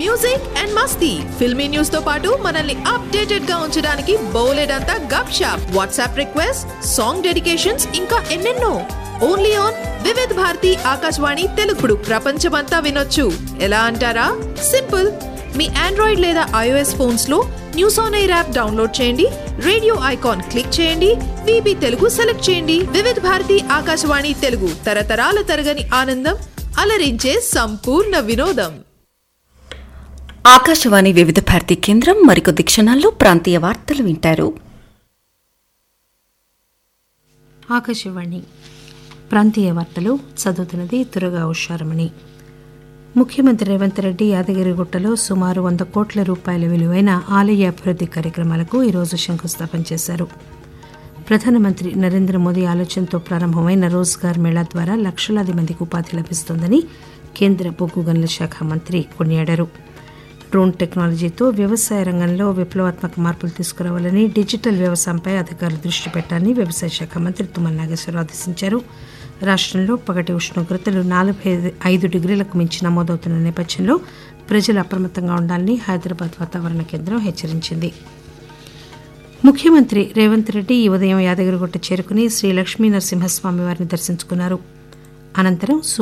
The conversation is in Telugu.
మ్యూజిక్ అండ్ మస్తీ ఫిల్మీ న్యూస్ తో పాటు మనల్ని అప్డేటెడ్ గా ఉంచడానికి బోలెడంతా gupshup WhatsApp request song dedications ఇంకా ఎన్నెన్నో ఓన్లీ ఆన్ వివిధ్ భారతి ఆకాశవాణి తెలుగుడు ప్రపంచమంతా వినొచ్చు ఎలా అంటారా సింపుల్ మీ ఆండ్రాయిడ్ లేదా ఐఓఎస్ ఫోన్స్ లో news on air app download చేయండి రేడియో ఐకాన్ క్లిక్ చేయండి విబి తెలుగు సెలెక్ట్ చేయండి వివిధ భారతి ఆకాశవాణి తెలుగు తరతరాల తరగని ఆనందం అలరించే సంపూర్ణ వినోదం ఆకాశవాణి వివిధ భారతి కేంద్రం మరికొద్ది క్షణాల్లో ప్రాంతీయ వార్తలు వింటారు ఆకాశవాణి ప్రాంతీయ వార్తలు చదువుతున్నది తురగా ఉషారమణి ముఖ్యమంత్రి రేవంత్ రెడ్డి యాదగిరిగుట్టలో సుమారు వంద కోట్ల రూపాయల విలువైన ఆలయ అభివృద్ది కార్యక్రమాలకు ఈరోజు శంకుస్థాపన చేశారు ప్రధానమంత్రి నరేంద్ర మోదీ ఆలోచనతో ప్రారంభమైన రోజ్గార్ మేళా ద్వారా లక్షలాది మందికి ఉపాధి లభిస్తోందని కేంద్ర బొగ్గు గనుల శాఖ మంత్రి కొనియాడారు డ్రోన్ టెక్నాలజీతో వ్యవసాయ రంగంలో విప్లవాత్మక మార్పులు తీసుకురావాలని డిజిటల్ వ్యవసాయంపై అధికారులు దృష్టి పెట్టాలని వ్యవసాయ శాఖ మంత్రి తుమ్మల నాగేశ్వరరావు ఆదేశించారు రాష్ట్రంలో పగటి ఉష్ణోగ్రతలు నలభై ఐదు డిగ్రీలకు మించి నమోదవుతున్న నేపథ్యంలో ప్రజలు అప్రమత్తంగా ఉండాలని హైదరాబాద్ వాతావరణ కేంద్రం హెచ్చరించింది ముఖ్యమంత్రి రేవంత్ రెడ్డి ఈ ఉదయం యాదగిరిగుట్ట చేరుకుని శ్రీ లక్ష్మీ నరసింహస్వామి వారిని దర్శించుకున్నారు అనంతరం